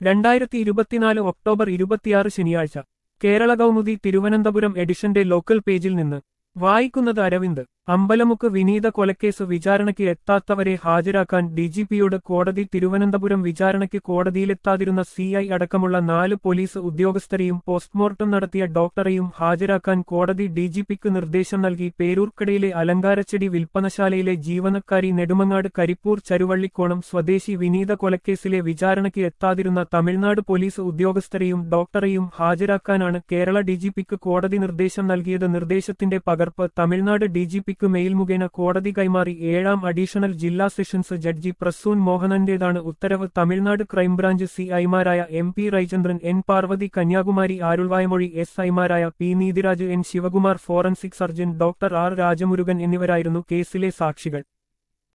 രണ്ടായിരത്തി ഇരുപത്തിനാല് ഒക്ടോബർ ഇരുപത്തിയാറ് ശനിയാഴ്ച കേരള കൗമുദി തിരുവനന്തപുരം എഡിഷന്റെ ലോക്കൽ പേജിൽ നിന്ന് വായിക്കുന്നത് അരവിന്ദ് അമ്പലമുക്ക് വിനീത കൊലക്കേസ് വിചാരണയ്ക്ക് എത്താത്തവരെ ഹാജരാക്കാൻ ഡിജിപിയോട് കോടതി തിരുവനന്തപുരം വിചാരണയ്ക്ക് കോടതിയിലെത്താതിരുന്ന സിഐ അടക്കമുള്ള നാല് പോലീസ് ഉദ്യോഗസ്ഥരെയും പോസ്റ്റ്മോർട്ടം നടത്തിയ ഡോക്ടറെയും ഹാജരാക്കാൻ കോടതി ഡിജിപിക്ക് നിർദ്ദേശം നൽകി പേരൂർക്കടയിലെ അലങ്കാരച്ചെടി വിൽപ്പനശാലയിലെ ജീവനക്കാരി നെടുമങ്ങാട് കരിപ്പൂർ ചരുവള്ളിക്കോണം സ്വദേശി വിനീത കൊലക്കേസിലെ വിചാരണയ്ക്ക് എത്താതിരുന്ന തമിഴ്നാട് പോലീസ് ഉദ്യോഗസ്ഥരെയും ഡോക്ടറെയും ഹാജരാക്കാനാണ് കേരള ഡിജിപിക്ക് കോടതി നിർദ്ദേശം നൽകിയത് നിർദ്ദേശത്തിന്റെ പകർപ്പ് തമിഴ്നാട് ഡിജിപിക്ക് മെയിൽ മുഖേന കോടതി കൈമാറി ഏഴാം അഡീഷണൽ ജില്ലാ സെഷൻസ് ജഡ്ജി പ്രസൂൻ മോഹനന്റേതാണ് ഉത്തരവ് തമിഴ്നാട് ക്രൈംബ്രാഞ്ച് സി ഐമാരായ M P Raichandran N Parvathi Kanyakumari Arulvaymozhi S ഐമാരായ P Neethiraj N Sivakumar forensic surgeon doctor R Rajamurugan എന്നിവരായിരുന്നു കേസിലെ സാക്ഷികൾ